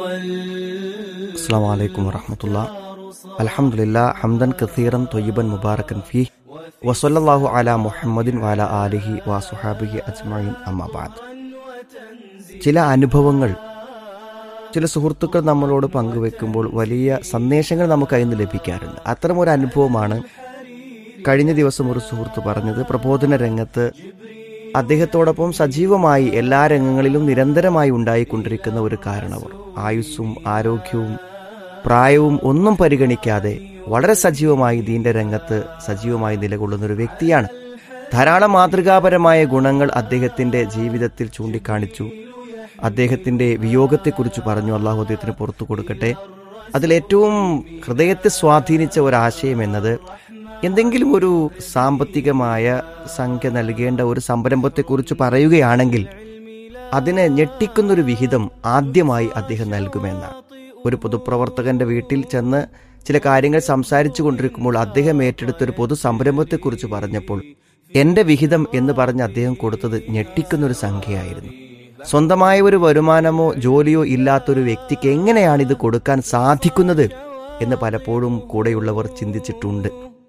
السلام عليكم ورحمة الله الحمد لله حمدا كثيرا طيبا مباركا فيه وصلى الله على محمد وعلى آله وصحابه أجمعين أما بعد ചില അനുഭവങ്ങൾ ചില സുഹൃത്തുക്കൾ നമ്മളോട് പങ്കുവെക്കുമ്പോൾ വലിയ സന്ദേശങ്ങൾ നമുക്ക് അതിൽ നിന്ന് ലഭിക്കാറുണ്ട് അത്തരമൊരു അനുഭവമാണ് കഴിഞ്ഞ ദിവസം ഒരു സുഹൃത്ത് പറഞ്ഞത് പ്രബോധന രംഗത്ത് അദ്ദേഹത്തോടൊപ്പം സജീവമായി എല്ലാ രംഗങ്ങളിലും നിരന്തരമായി ഉണ്ടായിക്കൊണ്ടിരിക്കുന്ന ഒരു കാരണവർ ആയുസ്സും ആരോഗ്യവും പ്രായവും ഒന്നും പരിഗണിക്കാതെ വളരെ സജീവമായി ദീന്റെ രംഗത്ത് സജീവമായി നിലകൊള്ളുന്ന ഒരു വ്യക്തിയാണ് ധാരാളം മാതൃകാപരമായ ഗുണങ്ങൾ അദ്ദേഹത്തിന്റെ ജീവിതത്തിൽ ചൂണ്ടിക്കാണിച്ചു അദ്ദേഹത്തിന്റെ വിയോഗത്തെക്കുറിച്ച് പറഞ്ഞു അള്ളാഹു അദ്ദേഹത്തിന് പുറത്തു കൊടുക്കട്ടെ അതിലേറ്റവും ഹൃദയത്തെ സ്വാധീനിച്ച ഒരാശയം എന്നത് എന്തെങ്കിലും ഒരു സാമ്പത്തികമായ സംഖ്യ നൽകേണ്ട ഒരു സംരംഭത്തെക്കുറിച്ച് പറയുകയാണെങ്കിൽ അതിനെ ഞെട്ടിക്കുന്നൊരു വിഹിതം ആദ്യമായി അദ്ദേഹം നൽകുമെന്നാണ് ഒരു പൊതുപ്രവർത്തകന്റെ വീട്ടിൽ ചെന്ന് ചില കാര്യങ്ങൾ സംസാരിച്ചു കൊണ്ടിരിക്കുമ്പോൾ അദ്ദേഹം ഏറ്റെടുത്തൊരു പൊതു സംരംഭത്തെക്കുറിച്ച് പറഞ്ഞപ്പോൾ എന്റെ വിഹിതം എന്ന് പറഞ്ഞ് അദ്ദേഹം കൊടുത്തത് ഞെട്ടിക്കുന്നൊരു സംഖ്യയായിരുന്നു സ്വന്തമായ ഒരു വരുമാനമോ ജോലിയോ ഇല്ലാത്തൊരു വ്യക്തിക്ക് എങ്ങനെയാണ് ഇത് കൊടുക്കാൻ സാധിക്കുന്നത് എന്ന് പലപ്പോഴും കൂടെയുള്ളവർ ചിന്തിച്ചിട്ടുണ്ട്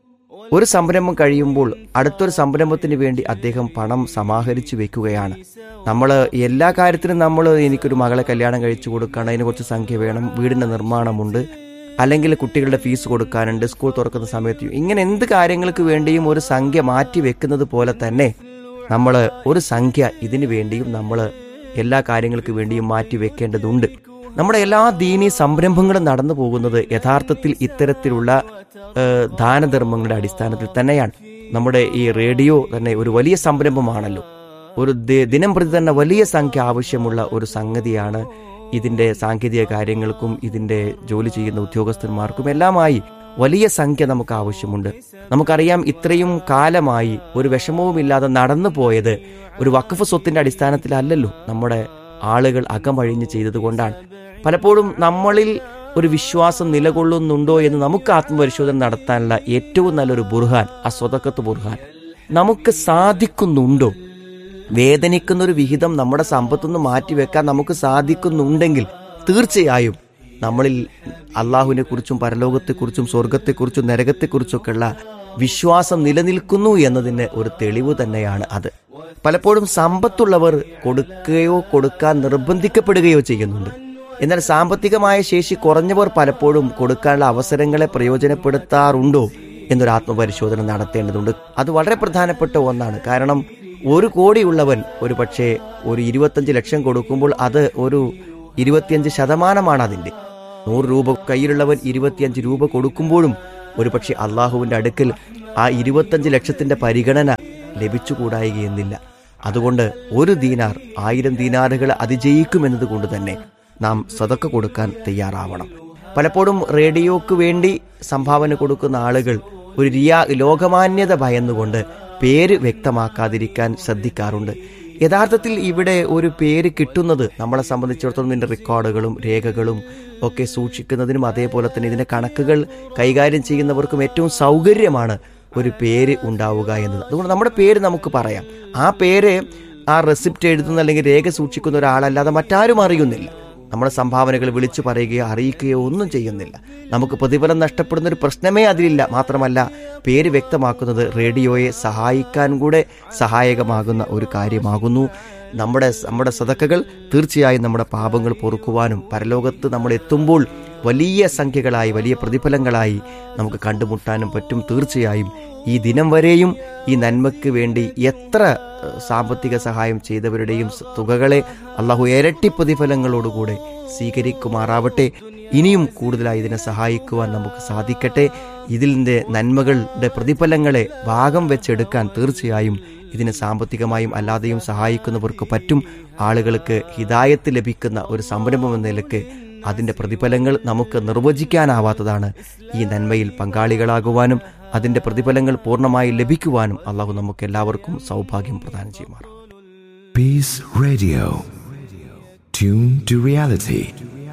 ഒരു സംരംഭം കഴിയുമ്പോൾ അടുത്തൊരു സംരംഭത്തിന് വേണ്ടി അദ്ദേഹം പണം സമാഹരിച്ചു വെക്കുകയാണ് നമ്മൾ എല്ലാ കാര്യത്തിനും നമ്മൾ എനിക്കൊരു മകളെ കല്യാണം കഴിച്ചു കൊടുക്കണം അതിന് കുറച്ച് സംഖ്യ വേണം വീടിന്റെ നിർമ്മാണമുണ്ട് അല്ലെങ്കിൽ കുട്ടികളുടെ ഫീസ് കൊടുക്കാനുണ്ട് സ്കൂൾ തുറക്കുന്ന സമയത്ത് ഇങ്ങനെ എന്ത് കാര്യങ്ങൾക്ക് വേണ്ടിയും ഒരു സംഖ്യ മാറ്റി വെക്കുന്നത് പോലെ തന്നെ നമ്മൾ ഒരു സംഖ്യ ഇതിനു വേണ്ടിയും നമ്മൾ എല്ലാ കാര്യങ്ങൾക്ക് വേണ്ടിയും മാറ്റി വെക്കേണ്ടതുണ്ട് നമ്മുടെ എല്ലാ ദീനീ സംരംഭങ്ങളും നടന്നു പോകുന്നത് യഥാർത്ഥത്തിൽ ഇത്തരത്തിലുള്ള ഏഹ്, ദാനധർമ്മങ്ങളുടെ അടിസ്ഥാനത്തിൽ തന്നെയാണ് നമ്മുടെ ഈ റേഡിയോ തന്നെ ഒരു വലിയ സംരംഭമാണല്ലോ ഒരു ദി- ദിനം പ്രതി തന്നെ വലിയ സംഖ്യ ആവശ്യമുള്ള ഒരു സംഗതിയാണ് ഇതിന്റെ സാങ്കേതിക കാര്യങ്ങൾക്കും ഇതിന്റെ ജോലി ചെയ്യുന്ന ഉദ്യോഗസ്ഥന്മാർക്കും എല്ലാമായി വലിയ സംഖ്യ നമുക്ക് ആവശ്യമുണ്ട് നമുക്കറിയാം ഇത്രയും കാലമായി ഒരു വിഷമവുമില്ലാതെ നടന്നു പോയത് ഒരു വഖഫ് സ്വത്തിന്റെ അടിസ്ഥാനത്തിലല്ലല്ലോ നമ്മുടെ ആളുകൾ അകമഴിഞ്ഞ് ചെയ്തതുകൊണ്ടാണ് പലപ്പോഴും നമ്മളിൽ ഒരു വിശ്വാസം നിലകൊള്ളുന്നുണ്ടോ എന്ന് നമുക്ക് ആത്മപരിശോധന നടത്താനുള്ള ഏറ്റവും നല്ലൊരു ബുർഹാൻ ആ സ്വതക്കത്ത് ബുർഹാൻ നമുക്ക് സാധിക്കുന്നുണ്ടോ വേദനിക്കുന്ന ഒരു വിഹിതം നമ്മുടെ സമ്പത്തുനിന്ന് മാറ്റിവെക്കാൻ നമുക്ക് സാധിക്കുന്നുണ്ടെങ്കിൽ തീർച്ചയായും നമ്മളിൽ അള്ളാഹുവിനെ കുറിച്ചും പരലോകത്തെക്കുറിച്ചും സ്വർഗത്തെക്കുറിച്ചും നരകത്തെക്കുറിച്ചൊക്കെയുള്ള വിശ്വാസം നിലനിൽക്കുന്നു എന്നതിന് ഒരു തെളിവ് തന്നെയാണ് അത് പലപ്പോഴും സമ്പത്തുള്ളവർ കൊടുക്കുകയോ കൊടുക്കാൻ നിർബന്ധിക്കപ്പെടുകയോ ചെയ്യുന്നുണ്ട് എന്നാൽ സാമ്പത്തികമായ ശേഷി കുറഞ്ഞവർ പലപ്പോഴും കൊടുക്കാനുള്ള അവസരങ്ങളെ പ്രയോജനപ്പെടുത്താറുണ്ടോ എന്നൊരു ആത്മപരിശോധന നടത്തേണ്ടതുണ്ട് അത് വളരെ പ്രധാനപ്പെട്ട ഒന്നാണ് കാരണം ഒരു കോടിയുള്ളവൻ ഒരു പക്ഷേ ഒരു ഇരുപത്തഞ്ച് ലക്ഷം കൊടുക്കുമ്പോൾ അത് ഒരു ഇരുപത്തിയഞ്ച് ശതമാനമാണ് അതിന്റെ നൂറ് രൂപ കയ്യിലുള്ളവൻ ഇരുപത്തിയഞ്ച് രൂപ കൊടുക്കുമ്പോഴും ഒരുപക്ഷെ അള്ളാഹുവിന്റെ അടുക്കൽ ആ ഇരുപത്തഞ്ച് ലക്ഷത്തിന്റെ പരിഗണന ലഭിച്ചുകൂടായികയെന്നില്ല അതുകൊണ്ട് ഒരു ദീനാർ ആയിരം ദീനാറുകൾ അതിജയിക്കുമെന്നത് കൊണ്ട് തന്നെ നാം സതക്ക കൊടുക്കാൻ തയ്യാറാവണം പലപ്പോഴും റേഡിയോക്ക് വേണ്ടി സംഭാവന കൊടുക്കുന്ന ആളുകൾ ഒരു റിയാ ലോകമാന്യത ഭയന്നുകൊണ്ട് പേര് വ്യക്തമാക്കാതിരിക്കാൻ ശ്രദ്ധിക്കാറുണ്ട് യഥാർത്ഥത്തിൽ ഇവിടെ ഒരു പേര് കിട്ടുന്നത് നമ്മളെ സംബന്ധിച്ചിടത്തോളം ഇതിന്റെ റെക്കോർഡുകളും രേഖകളും ഒക്കെ സൂക്ഷിക്കുന്നതിനും അതേപോലെ തന്നെ ഇതിന്റെ കണക്കുകൾ കൈകാര്യം ചെയ്യുന്നവർക്കും ഏറ്റവും സൗകര്യമാണ് ഒരു പേര് ഉണ്ടാവുക എന്നത് അതുകൊണ്ട് നമ്മുടെ പേര് നമുക്ക് പറയാം ആ പേര് ആ റെസിപ്റ്റ് എഴുതുന്ന അല്ലെങ്കിൽ രേഖ സൂക്ഷിക്കുന്ന ഒരാളല്ലാതെ മറ്റാരും അറിയുന്നില്ല നമ്മുടെ സംഭാവനകൾ വിളിച്ചു പറയുകയോ അറിയിക്കുകയോ ഒന്നും ചെയ്യുന്നില്ല നമുക്ക് പ്രതിഫലം നഷ്ടപ്പെടുന്ന ഒരു പ്രശ്നമേ അതിലില്ല മാത്രമല്ല പേര് വ്യക്തമാക്കുന്നത് റേഡിയോയെ സഹായിക്കാൻ കൂടെ സഹായകമാകുന്ന ഒരു കാര്യമാകുന്നു നമ്മുടെ നമ്മുടെ സതക്കകൾ തീർച്ചയായും നമ്മുടെ പാപങ്ങൾ പൊറുക്കുവാനും പരലോകത്ത് നമ്മൾ എത്തുമ്പോൾ വലിയ സംഖ്യകളായി വലിയ പ്രതിഫലങ്ങളായി നമുക്ക് കണ്ടുമുട്ടാനും പറ്റും തീർച്ചയായും ഈ ദിനം വരെയും ഈ നന്മയ്ക്ക് വേണ്ടി എത്ര ഏഹ്, സാമ്പത്തിക സഹായം ചെയ്തവരുടെയും സ- തുകകളെ അള്ളാഹു ഇരട്ടി പ്രതിഫലങ്ങളോടുകൂടെ സ്വീകരിക്കുമാറാവട്ടെ ഇനിയും കൂടുതലായി ഇതിനെ സഹായിക്കുവാൻ നമുക്ക് സാധിക്കട്ടെ ഇതിൻ്റെ നന്മകളുടെ പ്രതിഫലങ്ങളെ ഭാഗം വെച്ചെടുക്കാൻ തീർച്ചയായും ഇതിന് സാമ്പത്തികമായും അല്ലാതെയും സഹായിക്കുന്നവർക്ക് പറ്റും ആളുകൾക്ക് ഹിതായത്ത് ലഭിക്കുന്ന ഒരു സംരംഭം എന്ന നിലക്ക് അതിന്റെ പ്രതിഫലങ്ങൾ നമുക്ക് നിർവചിക്കാനാവാത്തതാണ് ഈ നന്മയിൽ പങ്കാളികളാകുവാനും അതിന്റെ പ്രതിഫലങ്ങൾ പൂർണ്ണമായി ലഭിക്കുവാനും അള്ളാഹു നമുക്ക് എല്ലാവർക്കും സൗഭാഗ്യം പ്രദാനം ചെയ്യുമാറാം Peace Radio. Tune to reality.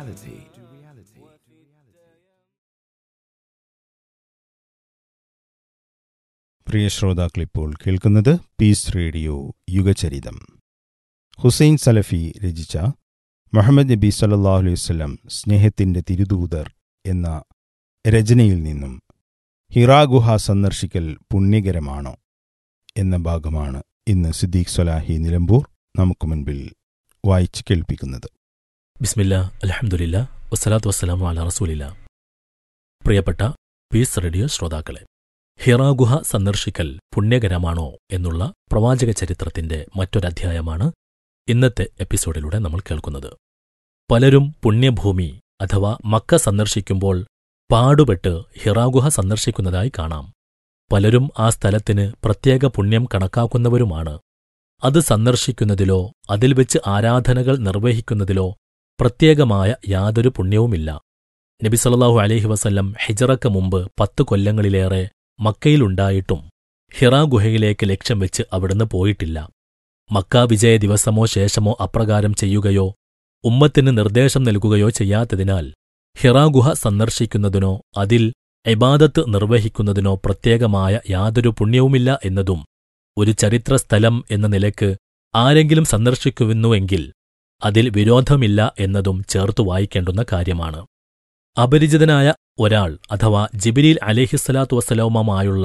പ്രിയ ശ്രോതാക്കളിപ്പോൾ കേൾക്കുന്നത് പീസ് റേഡിയോ യുഗചരിതം ഹുസൈൻ സലഫി രചിച്ച മുഹമ്മദ് നബി സല്ലല്ലാഹു അലൈഹി വസല്ലം സ്നേഹത്തിൻ്റെ തിരുദൂതർ എന്ന രചനയിൽ നിന്നും ഹിറാ ഗുഹ സന്ദർശിക്കൽ പുണ്യകരമാണോ എന്ന ഭാഗമാണ് ഇന്ന് സിദ്ദീഖ് സ്വലാഹി നിലമ്പൂർ നമുക്ക് മുൻപിൽ വായിച്ച് കേൾപ്പിക്കുന്നത് ബിസ്മില്ല അലഹമുല്ല വസ്സലാത്തു വസ്സലാമു അല റസൂലില്ല പ്രിയപ്പെട്ട പീസ് റേഡിയോ ശ്രോതാക്കളെ ഹിറാഗുഹ സന്ദർശിക്കൽ പുണ്യകരമാണോ എന്നുള്ള പ്രവാചക ചരിത്രത്തിന്റെ മറ്റൊരധ്യായമാണ് ഇന്നത്തെ എപ്പിസോഡിലൂടെ നമ്മൾ കേൾക്കുന്നത് പലരും പുണ്യഭൂമി അഥവാ മക്ക സന്ദർശിക്കുമ്പോൾ പാടുപെട്ട് ഹിറാഗുഹ സന്ദർശിക്കുന്നതായി കാണാം പലരും ആ സ്ഥലത്തിന് പ്രത്യേക പുണ്യം കണക്കാക്കുന്നവരുമാണ് അത് സന്ദർശിക്കുന്നതിലോ അതിൽ വെച്ച് ആരാധനകൾ നിർവഹിക്കുന്നതിലോ പ്രത്യേകമായ യാതൊരു പുണ്യവുമില്ല നബി സല്ലല്ലാഹു അലൈഹി വസല്ലം ഹിജറക്ക് മുമ്പ് പത്ത് കൊല്ലങ്ങളിലേറെ മക്കയിലുണ്ടായിട്ടും ഹിറാ ഗുഹയിലേക്ക് ലക്ഷ്യം വെച്ച് അവിടുന്ന് പോയിട്ടില്ല മക്ക വിജയ ദിവസമോ ശേഷമോ അപ്രകാരം ചെയ്യുകയോ ഉമ്മത്തിന് നിർദ്ദേശം നൽകുകയോ ചെയ്യാത്തതിനാൽ ഹിറാ ഗുഹ സന്ദർശിക്കുന്നതിനോ അതിൽ ഇബാദത്ത് നിർവഹിക്കുന്നതിനോ പ്രത്യേകമായ യാതൊരു പുണ്യവുമില്ല എന്നതും ഒരു ചരിത്ര സ്ഥലം എന്ന നിലക്ക് ആരെങ്കിലും സന്ദർശിക്കുന്നുവെങ്കിൽ അതിൽ വിരോധമില്ല എന്നതും ചേർത്തു വായിക്കേണ്ടുന്ന കാര്യമാണ് അപരിചിതനായ ഒരാൾ അഥവാ ജിബിരിൽ അലേഹിസ്സലാത്തു വസ്സലാമുമായുള്ള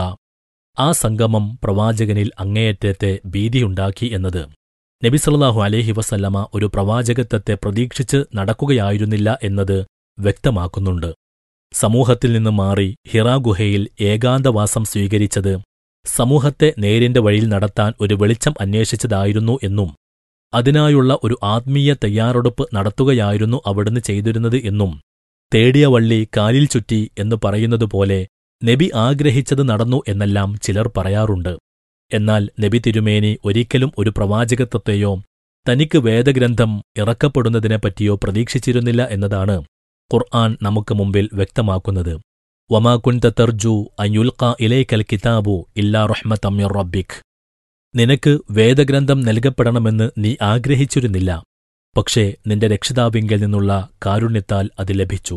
ആ സംഗമം പ്രവാചകനിൽ അങ്ങേയറ്റത്തെ ഭീതിയുണ്ടാക്കി എന്നത് നബി സല്ലല്ലാഹു അലൈഹി വസല്ലമ ഒരു പ്രവാചകത്വത്തെ പ്രതീക്ഷിച്ച് നടക്കുകയായിരുന്നില്ല എന്നത് വ്യക്തമാക്കുന്നുണ്ട് സമൂഹത്തിൽ നിന്ന് മാറി ഹിറാ ഗുഹയിൽ ഏകാന്തവാസം സ്വീകരിച്ചത് സമൂഹത്തെ നേരിന്റെ വഴിയിൽ നടത്താൻ ഒരു വെളിച്ചം അന്വേഷിച്ചതായിരുന്നു എന്നും അതിനായുള്ള ഒരു ആത്മീയ തയ്യാറെടുപ്പ് നടത്തുകയായിരുന്നു അവിടുന്ന് ചെയ്തിരുന്നത് എന്നും തേടിയ വള്ളി കാലിൽ ചുറ്റി എന്നു പറയുന്നതുപോലെ നബി ആഗ്രഹിച്ചത് നടന്നു എന്നെല്ലാം ചിലർ പറയാറുണ്ട് എന്നാൽ നബി തിരുമേനി ഒരിക്കലും ഒരു പ്രവാചകത്വത്തെയോ തനിക്ക് വേദഗ്രന്ഥം ഇറക്കപ്പെടുന്നതിനെപ്പറ്റിയോ പ്രതീക്ഷിച്ചിരുന്നില്ല എന്നതാണ് ഖുർആൻ നമുക്ക് മുമ്പിൽ വ്യക്തമാക്കുന്നത് വമാ കുൻത തർജു അയുൽക്ക ഇലൈക്കൽ കിതാബു ഇല്ലാ റഹ്മത്തം മിർ റബ്ബിക് നിനക്ക് വേദഗ്രന്ഥം നൽകപ്പെടണമെന്ന് നീ ആഗ്രഹിച്ചിരുന്നില്ല പക്ഷേ നിന്റെ രക്ഷിതാവിങ്കിൽ നിന്നുള്ള കാരുണ്യത്താൽ അത് ലഭിച്ചു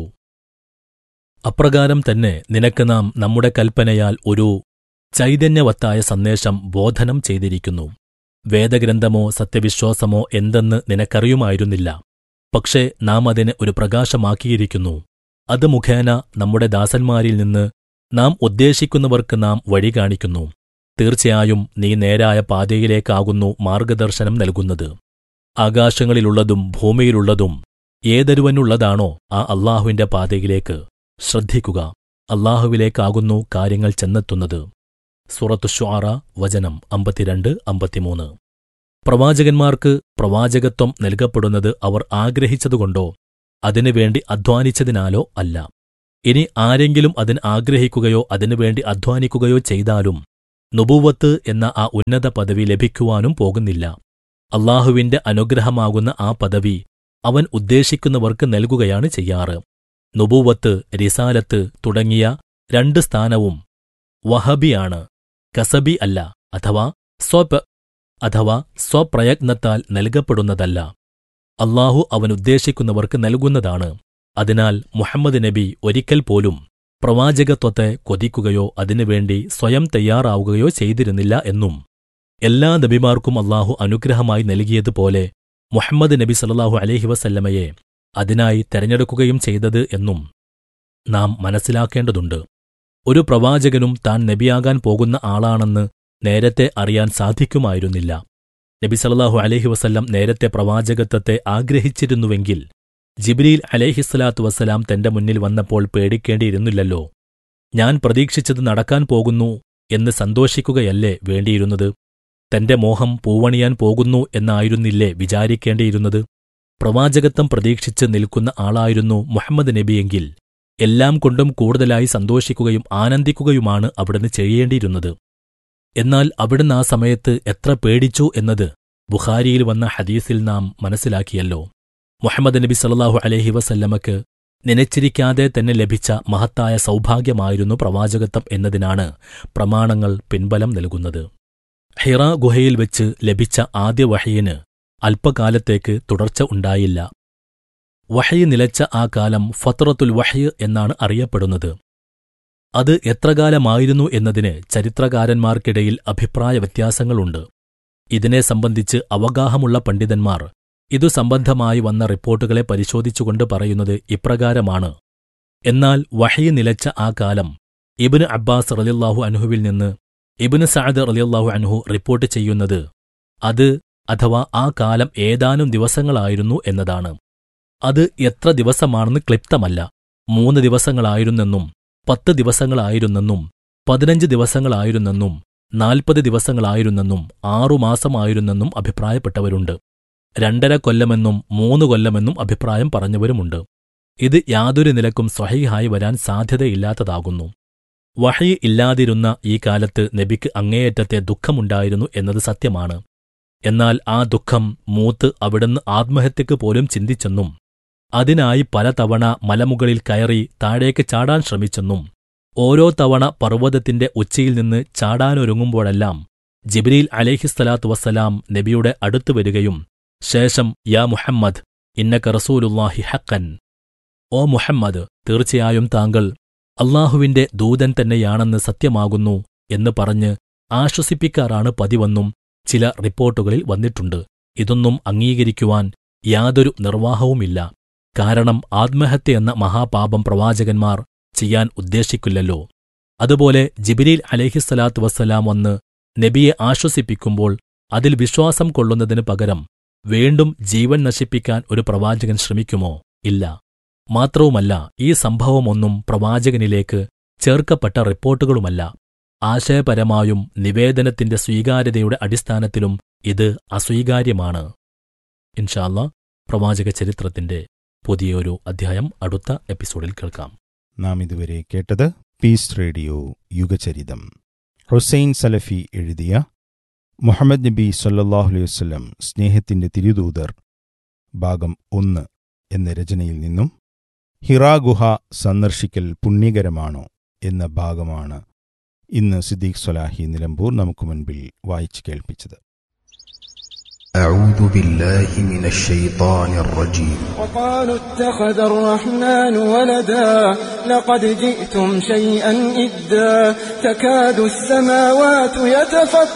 അപ്രകാരം തന്നെ നിനക്ക് നാം നമ്മുടെ കൽപ്പനയാൽ ഒരു ചൈതന്യവത്തായ സന്ദേശം ബോധനം ചെയ്തിരിക്കുന്നു വേദഗ്രന്ഥമോ സത്യവിശ്വാസമോ എന്തെന്ന് നിനക്കറിയുമായിരുന്നില്ല പക്ഷേ നാം അതിനെ ഒരു പ്രകാശമാക്കിയിരിക്കുന്നു അത് മുഖേന നമ്മുടെ ദാസന്മാരിൽ നിന്ന് നാം ഉദ്ദേശിക്കുന്നവർക്ക് നാം വഴി കാണിക്കുന്നു തീർച്ചയായും നീ നേരായ പാതയിലേക്കാകുന്നു മാർഗദർശനം നൽകുന്നത് ആകാശങ്ങളിലുള്ളതും ഭൂമിയിലുള്ളതും ഏതൊരുവനുള്ളതാണോ ആ അള്ളാഹുവിന്റെ പാതയിലേക്ക് ശ്രദ്ധിക്കുക അള്ളാഹുവിലേക്കാകുന്നു കാര്യങ്ങൾ ചെന്നെത്തുന്നത് സുറത്തു ഷ്വാറ വചനം അമ്പത്തിരണ്ട് അമ്പത്തിമൂന്ന് പ്രവാചകന്മാർക്ക് പ്രവാചകത്വം നൽകപ്പെടുന്നത് അവർ ആഗ്രഹിച്ചതുകൊണ്ടോ അതിനുവേണ്ടി അധ്വാനിച്ചതിനാലോ അല്ല ഇനി ആരെങ്കിലും അതിന് ആഗ്രഹിക്കുകയോ അതിനുവേണ്ടി അധ്വാനിക്കുകയോ ചെയ്താലും നുബുവത്ത് എന്ന ആ ഉന്നത പദവി ലഭിക്കുവാനും പോകുന്നില്ല അള്ളാഹുവിന്റെ അനുഗ്രഹമാകുന്ന ആ പദവി അവൻ ഉദ്ദേശിക്കുന്നവർക്ക് നൽകുകയാണ് ചെയ്യാറ് നുബൂവത്ത് റിസാലത്ത് തുടങ്ങിയ രണ്ട് സ്ഥാനവും വഹബിയാണ് കസബി അല്ല അഥവാ സ്വപ അഥവാ സ്വപ്രയത്നത്താൽ നൽകപ്പെടുന്നതല്ല അള്ളാഹു അവൻ ഉദ്ദേശിക്കുന്നവർക്ക് നൽകുന്നതാണ് അതിനാൽ മുഹമ്മദ് നബി ഒരിക്കൽ പോലും പ്രവാചകത്വത്തെ കൊതിക്കുകയോ അതിനുവേണ്ടി സ്വയം തയ്യാറാവുകയോ ചെയ്തിരുന്നില്ല എന്നും എല്ലാ നബിമാർക്കും അള്ളാഹു അനുഗ്രഹമായി നൽകിയതുപോലെ മുഹമ്മദ് നബി സല്ലല്ലാഹു അലൈഹി വസല്ലമയെ അതിനായി തെരഞ്ഞെടുക്കുകയും ചെയ്തത് എന്നും നാം മനസ്സിലാക്കേണ്ടതുണ്ട് ഒരു പ്രവാചകനും താൻ നബിയാകാൻ പോകുന്ന ആളാണെന്ന് നേരത്തെ അറിയാൻ സാധിക്കുമായിരുന്നില്ല നബി സല്ലല്ലാഹു അലൈഹി വസല്ലം നേരത്തെ പ്രവാചകത്വത്തെ ആഗ്രഹിച്ചിരുന്നുവെങ്കിൽ ജിബ്രീൽ അലൈഹിസ്സലാത്തു വസ്സലാം തന്റെ മുന്നിൽ വന്നപ്പോൾ പേടിക്കേണ്ടിയിരുന്നില്ലല്ലോ ഞാൻ പ്രതീക്ഷിച്ചത് നടക്കാൻ പോകുന്നു എന്ന് സന്തോഷിക്കുകയല്ലേ വേണ്ടിയിരുന്നത് തന്റെ മോഹം പൂവണിയാൻ പോകുന്നു എന്നായിരുന്നില്ലേ വിചാരിക്കേണ്ടിയിരുന്നത് പ്രവാചകത്വം പ്രതീക്ഷിച്ച് നിൽക്കുന്ന ആളായിരുന്നു മുഹമ്മദ് നബിയെങ്കിൽ എല്ലാം കൊണ്ടും കൂടുതലായി സന്തോഷിക്കുകയും ആനന്ദിക്കുകയുമാണ് അവിടുന്ന് ചെയ്യേണ്ടിയിരുന്നത് എന്നാൽ അവിടുന്ന് ആ സമയത്ത് എത്ര പേടിച്ചു എന്നത് ബുഖാരിയിൽ വന്ന ഹദീസിൽ നാം മനസ്സിലാക്കിയല്ലോ മുഹമ്മദ് നബി സല്ലല്ലാഹു അലൈഹി വസല്ലമക്ക് നനച്ചിരിക്കാതെ തന്നെ ലഭിച്ച മഹത്തായ സൗഭാഗ്യമായിരുന്നു പ്രവാചകത്വം എന്നതിനാണ് പ്രമാണങ്ങൾ പിൻബലം നൽകുന്നത് ഹിറ ഗുഹയിൽ വെച്ച് ലഭിച്ച ആദ്യ വഹയിന് അല്പകാലത്തേക്ക് തുടർച്ച ഉണ്ടായില്ല വഹയ് നിലച്ച ആ കാലം ഫത്രത്തുൽ വഹയ് എന്നാണ് അറിയപ്പെടുന്നത് അത് എത്രകാലമായിരുന്നു എന്നതിന് ചരിത്രകാരന്മാർക്കിടയിൽ അഭിപ്രായ വ്യത്യാസങ്ങളുണ്ട് ഇതിനെ സംബന്ധിച്ച് അവഗാഹമുള്ള പണ്ഡിതന്മാർ ഇതു സംബന്ധമായി വന്ന റിപ്പോർട്ടുകളെ പരിശോധിച്ചുകൊണ്ട് പറയുന്നത് ഇപ്രകാരമാണ് എന്നാൽ വഹി നിലച്ച ആ കാലം ഇബ്നു അബ്ബാസ് റളിയല്ലാഹു അൻഹുവിൽ നിന്ന് ഇബ്നു സഅദ് റളിയല്ലാഹു അൻഹു റിപ്പോർട്ട് ചെയ്യുന്നത് അത് അഥവാ ആ കാലം ഏതാനും ദിവസങ്ങളായിരുന്നു എന്നതാണ് അത് എത്ര ദിവസമാണെന്ന് ക്ലിപ്തമല്ല മൂന്ന് ദിവസങ്ങളായിരുന്നെന്നും പത്ത് ദിവസങ്ങളായിരുന്നെന്നും പതിനഞ്ച് ദിവസങ്ങളായിരുന്നെന്നും നാൽപ്പത് ദിവസങ്ങളായിരുന്നെന്നും ആറുമാസമായിരുന്നെന്നും അഭിപ്രായപ്പെട്ടവരുണ്ട് രണ്ടര കൊല്ലമെന്നും മൂന്ന് കൊല്ലമെന്നും അഭിപ്രായം പറഞ്ഞവരുമുണ്ട് ഇത് യാതൊരു നിലക്കും സ്വഹീഹായി വരാൻ സാധ്യതയില്ലാത്തതാകുന്നു വഹയി ഇല്ലാതിരുന്ന ഈ കാലത്ത് നബിക്ക് അങ്ങേയറ്റത്തെ ദുഃഖമുണ്ടായിരുന്നു എന്നത് സത്യമാണ് എന്നാൽ ആ ദുഃഖം മൂത്ത് അവിടുന്ന് ആത്മഹത്യക്ക് പോലും ചിന്തിച്ചെന്നും അതിനായി പലതവണ മലമുകളിൽ കയറി താഴേക്ക് ചാടാൻ ശ്രമിച്ചെന്നും ഓരോ തവണ പർവ്വതത്തിന്റെ ഉച്ചയിൽ നിന്ന് ചാടാനൊരുങ്ങുമ്പോഴെല്ലാം ജിബ്രീൽ അലേഹിസ്സലാത്തു വസ്സലാം നബിയുടെ അടുത്തു വരികയും ശേഷം യാ മുഹമ്മദ് ഇന്നക റസൂലുല്ലാഹി ഹക്കൻ ഓ മുഹമ്മദ് തീർച്ചയായും താങ്കൾ അള്ളാഹുവിന്റെ ദൂതൻ തന്നെയാണെന്ന് സത്യമാകുന്നു എന്ന് പറഞ്ഞ് ആശ്വസിപ്പിക്കാറാണ് പതിവെന്നും ചില റിപ്പോർട്ടുകളിൽ വന്നിട്ടുണ്ട് ഇതൊന്നും അംഗീകരിക്കുവാൻ യാതൊരു നിർവാഹവുമില്ല കാരണം ആത്മഹത്യ എന്ന മഹാപാപം പ്രവാചകന്മാർ ചെയ്യാൻ ഉദ്ദേശിക്കില്ലല്ലോ അതുപോലെ ജിബിരിൽ അലഹിസ്സലാത്തു വസ്സലാം വന്ന് നബിയെ ആശ്വസിപ്പിക്കുമ്പോൾ അതിൽ വിശ്വാസം കൊള്ളുന്നതിന് പകരം വീണ്ടും ജീവൻ നശിപ്പിക്കാൻ ഒരു പ്രവാചകൻ ശ്രമിക്കുമോ ഇല്ല മാത്രവുമല്ല ഈ സംഭവമൊന്നും പ്രവാചകനിലേക്ക് ചേർക്കപ്പെട്ട റിപ്പോർട്ടുകളുമല്ല ആശയപരമായും നിവേദനത്തിന്റെ സ്വീകാര്യതയുടെ അടിസ്ഥാനത്തിലും ഇത് അസ്വീകാര്യമാണ് ഇൻഷാല്ല പ്രവാചക ചരിത്രത്തിന്റെ പുതിയൊരു അധ്യായം അടുത്ത എപ്പിസോഡിൽ കേൾക്കാം നാം ഇതുവരെ കേട്ടത് പീസ് റേഡിയോ യുഗചരിതം ഹുസൈൻ സലഫി എഴുതിയ മുഹമ്മദ് നബി സല്ലാഹു അലൈഹി വസ്ലം സ്നേഹത്തിന്റെ തിരുദൂതർ ഭാഗം ഒന്ന് എന്ന രചനയിൽ നിന്നും ഹിറാ ഗുഹ സന്ദർശിക്കൽ പുണ്യകരമാണോ എന്ന ഭാഗമാണ് ഇന്ന് സിദ്ദീഖ് സൊലാഹി നിലമ്പൂർ നമുക്ക് മുൻപിൽ വായിച്ചു കേൾപ്പിച്ചത് أعوذ بالله من الشيطان الرجيم وقالوا اتخذ الرحمن ولدا لقد جئتم شيئا إدا تكاد السماوات يتفطرن